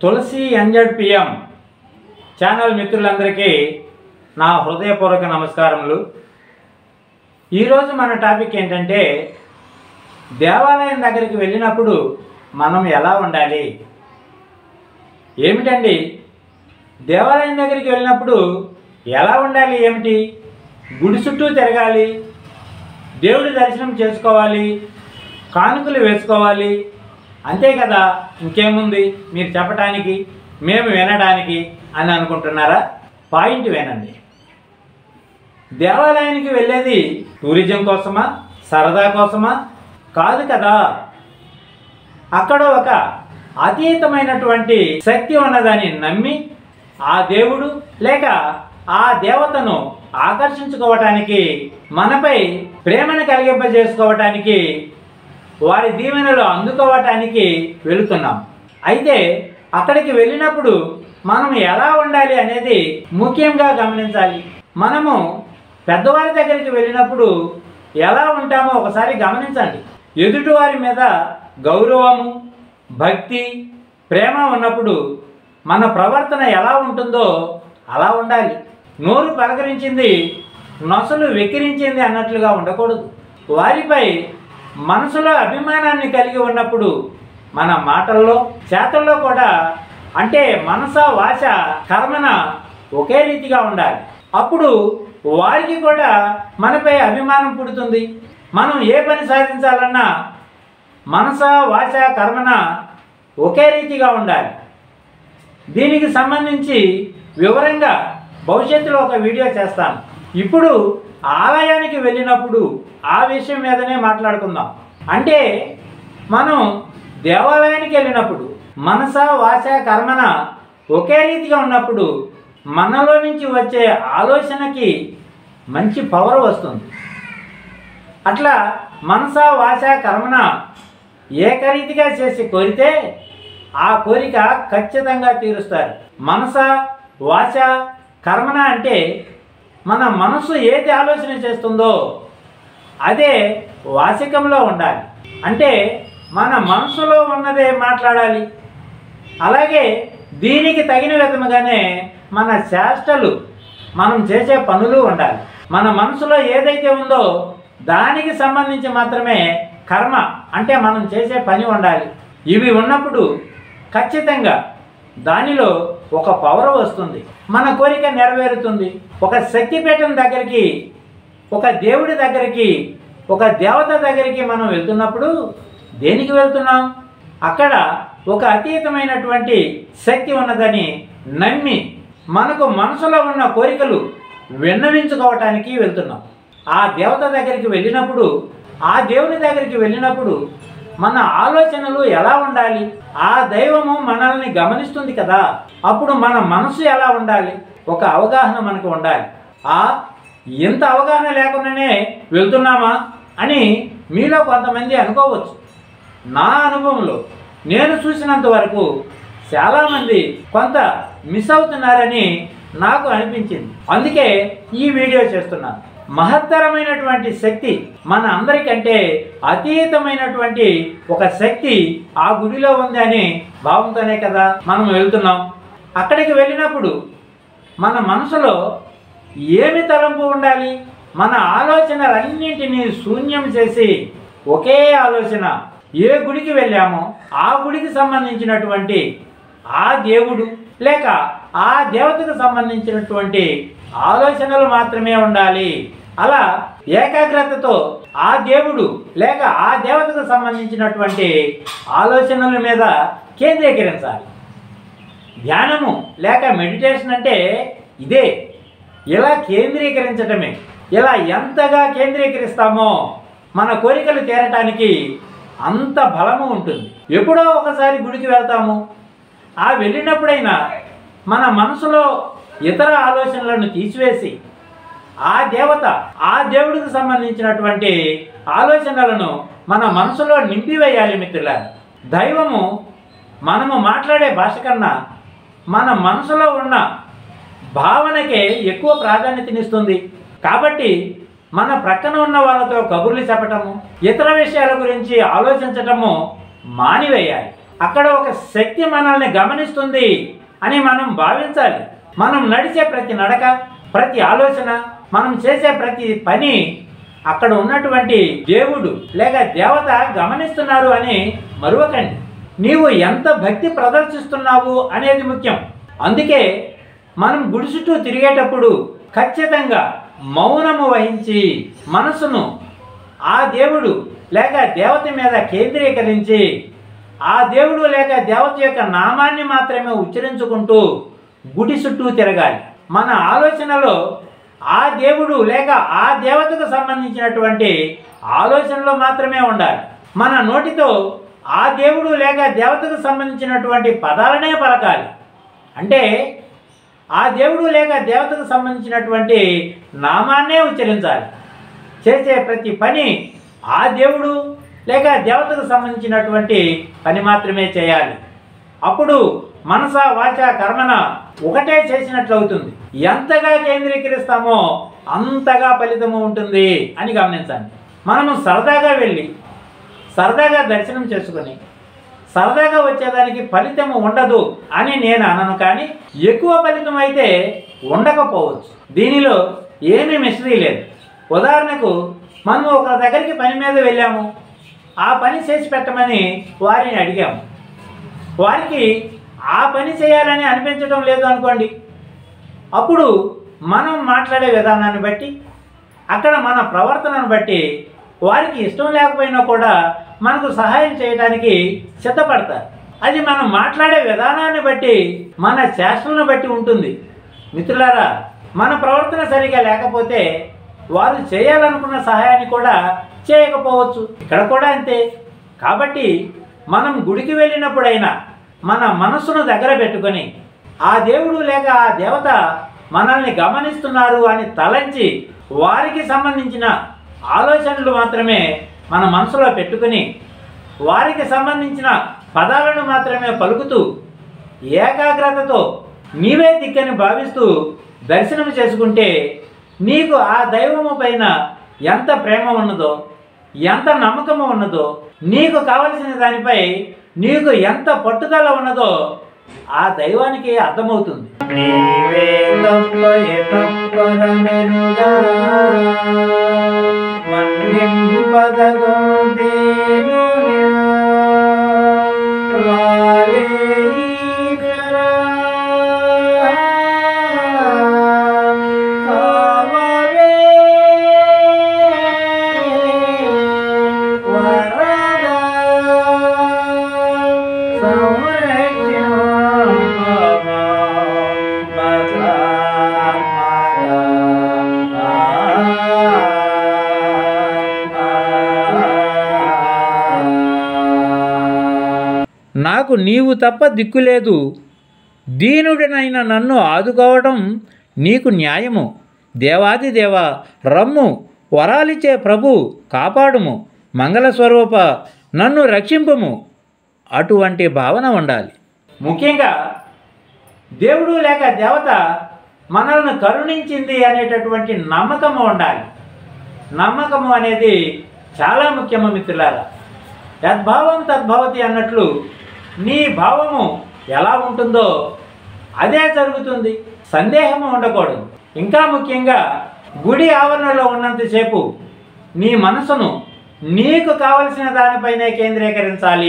తులసి ఎన్జెడ్పిఎం channel మిత్రులందరికీ నా హృదయపూర్వక నమస్కారములు ఈరోజు మన టాపిక్ ఏంటంటే దేవాలయం దగ్గరికి వెళ్ళినప్పుడు మనం ఎలా ఉండాలి ఏమిటండి దేవాలయం దగ్గరికి వెళ్ళినప్పుడు ఎలా ఉండాలి ఏమిటి గుడి చుట్టూ తిరగాలి దేవుడి దర్శనం చేసుకోవాలి కానుకలు వేసుకోవాలి అంతే కదా ఇంకేముంది మీరు చెప్పటానికి మేము వినడానికి అని అనుకుంటున్నారా పాయింట్ వినండి దేవాలయానికి వెళ్ళేది టూరిజం కోసమా సరదా కోసమా కాదు కదా అక్కడ ఒక అతీతమైనటువంటి శక్తి ఉన్నదని నమ్మి ఆ దేవుడు లేక ఆ దేవతను ఆకర్షించుకోవటానికి మనపై ప్రేమను కలిగింపజేసుకోవటానికి వారి దీవెనలు అందుకోవటానికి వెళుతున్నాం అయితే అక్కడికి వెళ్ళినప్పుడు మనం ఎలా ఉండాలి అనేది ముఖ్యంగా గమనించాలి మనము పెద్దవారి దగ్గరికి వెళ్ళినప్పుడు ఎలా ఉంటామో ఒకసారి గమనించండి ఎదుటివారి మీద గౌరవము భక్తి ప్రేమ ఉన్నప్పుడు మన ప్రవర్తన ఎలా ఉంటుందో అలా ఉండాలి నోరు పలకరించింది నొసలు వెక్కిరించింది అన్నట్లుగా ఉండకూడదు వారిపై మనసులో అభిమానాన్ని కలిగి ఉన్నప్పుడు మన మాటల్లో చేతల్లో కూడా అంటే మనస వాచ కర్మన ఒకే రీతిగా ఉండాలి అప్పుడు వారికి కూడా మనపై అభిమానం పుడుతుంది మనం ఏ పని సాధించాలన్నా మనస వాచ కర్మన ఒకే రీతిగా ఉండాలి దీనికి సంబంధించి వివరంగా భవిష్యత్తులో ఒక వీడియో చేస్తాను ఇప్పుడు ఆలయానికి వెళ్ళినప్పుడు ఆ విషయం మీదనే మాట్లాడుకుందాం అంటే మనం దేవాలయానికి వెళ్ళినప్పుడు మనస వాచ కర్మన ఒకే రీతిగా ఉన్నప్పుడు మనలో నుంచి వచ్చే ఆలోచనకి మంచి పవర్ వస్తుంది అట్లా మనస వాచ కర్మన ఏకరీతిగా చేసి కోరితే ఆ కోరిక ఖచ్చితంగా తీరుస్తారు మనస వాచ కర్మన అంటే మన మనసు ఏది ఆలోచన చేస్తుందో అదే వాసికంలో ఉండాలి అంటే మన మనసులో ఉన్నదే మాట్లాడాలి అలాగే దీనికి తగిన విధముగానే మన చేష్టలు మనం చేసే పనులు ఉండాలి మన మనసులో ఏదైతే ఉందో దానికి సంబంధించి మాత్రమే కర్మ అంటే మనం చేసే పని ఉండాలి ఇవి ఉన్నప్పుడు ఖచ్చితంగా దానిలో ఒక పవర్ వస్తుంది మన కోరిక నెరవేరుతుంది ఒక శక్తిపీఠం దగ్గరికి ఒక దేవుడి దగ్గరికి ఒక దేవత దగ్గరికి మనం వెళ్తున్నప్పుడు దేనికి వెళ్తున్నాం అక్కడ ఒక అతీతమైనటువంటి శక్తి ఉన్నదని నమ్మి మనకు మనసులో ఉన్న కోరికలు విన్నవించుకోవటానికి వెళ్తున్నాం ఆ దేవత దగ్గరికి వెళ్ళినప్పుడు ఆ దేవుని దగ్గరికి వెళ్ళినప్పుడు మన ఆలోచనలు ఎలా ఉండాలి ఆ దైవము మనల్ని గమనిస్తుంది కదా అప్పుడు మన మనసు ఎలా ఉండాలి ఒక అవగాహన మనకు ఉండాలి ఆ ఇంత అవగాహన లేకుండానే వెళ్తున్నామా అని మీలో కొంతమంది అనుకోవచ్చు నా అనుభవంలో నేను చూసినంత వరకు చాలామంది కొంత మిస్ అవుతున్నారని నాకు అనిపించింది అందుకే ఈ వీడియో చేస్తున్నాను మహత్తరమైనటువంటి శక్తి మన అందరికంటే అతీతమైనటువంటి ఒక శక్తి ఆ గుడిలో ఉంది అని భావంతోనే కదా మనం వెళ్తున్నాం అక్కడికి వెళ్ళినప్పుడు మన మనసులో ఏమి తలంపు ఉండాలి మన ఆలోచనలన్నింటినీ శూన్యం చేసి ఒకే ఆలోచన ఏ గుడికి వెళ్ళామో ఆ గుడికి సంబంధించినటువంటి ఆ దేవుడు లేక ఆ దేవతకు సంబంధించినటువంటి ఆలోచనలు మాత్రమే ఉండాలి అలా ఏకాగ్రతతో ఆ దేవుడు లేక ఆ దేవతకు సంబంధించినటువంటి ఆలోచనల మీద కేంద్రీకరించాలి ధ్యానము లేక మెడిటేషన్ అంటే ఇదే ఇలా కేంద్రీకరించటమే ఇలా ఎంతగా కేంద్రీకరిస్తామో మన కోరికలు తీరటానికి అంత బలము ఉంటుంది ఎప్పుడో ఒకసారి గుడికి వెళ్తాము ఆ వెళ్ళినప్పుడైనా మన మనసులో ఇతర ఆలోచనలను తీసివేసి ఆ దేవత ఆ దేవుడికి సంబంధించినటువంటి ఆలోచనలను మన మనసులో నింపివేయాలి మిత్రులారా దైవము మనము మాట్లాడే భాష కన్నా మన మనసులో ఉన్న భావనకే ఎక్కువ ప్రాధాన్యతనిస్తుంది కాబట్టి మన ప్రక్కన ఉన్న వాళ్ళతో కబుర్లు చెప్పటము ఇతర విషయాల గురించి ఆలోచించటము మానివేయాలి అక్కడ ఒక శక్తి మనల్ని గమనిస్తుంది అని మనం భావించాలి మనం నడిచే ప్రతి నడక ప్రతి ఆలోచన మనం చేసే ప్రతి పని అక్కడ ఉన్నటువంటి దేవుడు లేక దేవత గమనిస్తున్నారు అని మరువకండి నీవు ఎంత భక్తి ప్రదర్శిస్తున్నావు అనేది ముఖ్యం అందుకే మనం గుడి చుట్టూ తిరిగేటప్పుడు ఖచ్చితంగా మౌనము వహించి మనసును ఆ దేవుడు లేక దేవత మీద కేంద్రీకరించి ఆ దేవుడు లేక దేవత యొక్క నామాన్ని మాత్రమే ఉచ్చరించుకుంటూ గుడి చుట్టూ తిరగాలి మన ఆలోచనలో ఆ దేవుడు లేక ఆ దేవతకు సంబంధించినటువంటి ఆలోచనలో మాత్రమే ఉండాలి మన నోటితో ఆ దేవుడు లేక దేవతకు సంబంధించినటువంటి పదాలనే పలకాలి అంటే ఆ దేవుడు లేక దేవతకు సంబంధించినటువంటి నామాన్నే ఉచ్చరించాలి చేసే ప్రతి పని ఆ దేవుడు లేక దేవతకు సంబంధించినటువంటి పని మాత్రమే చేయాలి అప్పుడు మనస వాచ కర్మన ఒకటే చేసినట్లు అవుతుంది ఎంతగా కేంద్రీకరిస్తామో అంతగా ఫలితము ఉంటుంది అని గమనించండి మనము సరదాగా వెళ్ళి సరదాగా దర్శనం చేసుకొని సరదాగా వచ్చేదానికి ఫలితము ఉండదు అని నేను అనను కానీ ఎక్కువ ఫలితం అయితే ఉండకపోవచ్చు దీనిలో ఏమీ మిస్టరీ లేదు ఉదాహరణకు మనము ఒక దగ్గరికి పని మీద వెళ్ళాము ఆ పని చేసి పెట్టమని వారిని అడిగాము వారికి ఆ పని చేయాలని అనిపించడం లేదు అనుకోండి అప్పుడు మనం మాట్లాడే విధానాన్ని బట్టి అక్కడ మన ప్రవర్తనను బట్టి వారికి ఇష్టం లేకపోయినా కూడా మనకు సహాయం చేయడానికి సిద్ధపడతారు అది మనం మాట్లాడే విధానాన్ని బట్టి మన చేష్టలను బట్టి ఉంటుంది మిత్రులారా మన ప్రవర్తన సరిగా లేకపోతే వారు చేయాలనుకున్న సహాయాన్ని కూడా చేయకపోవచ్చు ఇక్కడ కూడా అంతే కాబట్టి మనం గుడికి వెళ్ళినప్పుడైనా మన మనస్సును దగ్గర పెట్టుకొని ఆ దేవుడు లేక ఆ దేవత మనల్ని గమనిస్తున్నారు అని తలంచి వారికి సంబంధించిన ఆలోచనలు మాత్రమే మన మనసులో పెట్టుకుని వారికి సంబంధించిన పదాలను మాత్రమే పలుకుతూ ఏకాగ్రతతో నీవే దిక్కని భావిస్తూ దర్శనం చేసుకుంటే నీకు ఆ దైవము పైన ఎంత ప్రేమ ఉన్నదో ఎంత నమ్మకము ఉన్నదో నీకు కావలసిన దానిపై నీకు ఎంత పట్టుదల ఉన్నదో ఆ దైవానికి అర్థమవుతుంది నీవే తప్ప ఎతప్పరమెరుగా మన్నింపదగోదేను వాలేయీగరా కావవే వరదా నాకు నీవు తప్ప దిక్కులేదు దీనుడినైన నన్ను ఆదుకోవడం నీకు న్యాయము దేవాది దేవ రమ్ము వరాలిచ్చే ప్రభు కాపాడుము మంగళస్వరూప నన్ను రక్షింపుము అటువంటి భావన ఉండాలి ముఖ్యంగా దేవుడు లేక దేవత మనల్ని కరుణించింది అనేటటువంటి నమ్మకము ఉండాలి నమ్మకము అనేది చాలా ముఖ్యము మిత్రులారా యద్భావం తద్భవతి అన్నట్లు నీ భావము ఎలా ఉంటుందో అదే జరుగుతుంది సందేహము ఉండకూడదు ఇంకా ముఖ్యంగా గుడి ఆవరణలో ఉన్నంతసేపు నీ మనసును నీకు కావలసిన దానిపైనే కేంద్రీకరించాలి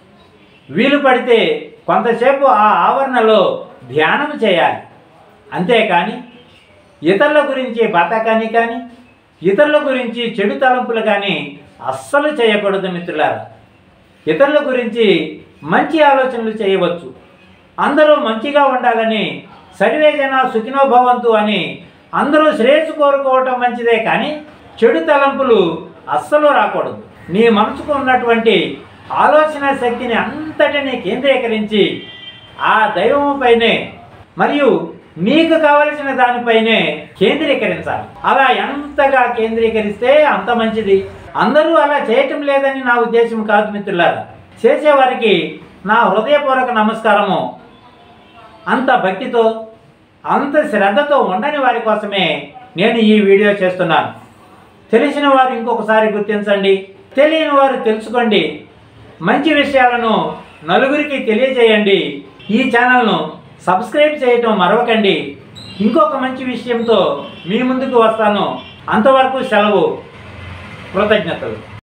వీలు పడితే కొంతసేపు ఆ ఆవరణలో ధ్యానం చేయాలి అంతేకాని ఇతరుల గురించి బతకాని కానీ ఇతరుల గురించి చెడు తలంపులు కానీ అస్సలు చేయకూడదు మిత్రులారా ఇతరుల గురించి మంచి ఆలోచనలు చేయవచ్చు అందరూ మంచిగా ఉండాలని సర్వే జన సుఖినో భవంతు అని అందరూ శ్రేయస్సు కోరుకోవటం మంచిదే కానీ చెడు తలంపులు అస్సలు రాకూడదు నీ మనసుకు ఉన్నటువంటి ఆలోచన శక్తిని అంతటిని కేంద్రీకరించి ఆ దైవముపైనే మరియు నీకు కావలసిన దానిపైనే కేంద్రీకరించాలి అలా ఎంతగా కేంద్రీకరిస్తే అంత మంచిది అందరూ అలా చేయటం లేదని నా ఉద్దేశం కాదు మిత్రులారా చేసేవారికి నా హృదయపూర్వక నమస్కారము అంత భక్తితో అంత శ్రద్ధతో ఉండని వారి కోసమే నేను ఈ వీడియో చేస్తున్నాను తెలిసిన వారు ఇంకొకసారి గుర్తించండి తెలియని వారు తెలుసుకోండి మంచి విషయాలను నలుగురికి తెలియజేయండి ఈ ఛానల్ను సబ్స్క్రైబ్ చేయటం మరవకండి ఇంకొక మంచి విషయంతో మీ ముందుకు వస్తాను అంతవరకు సెలవు కృతజ్ఞతలు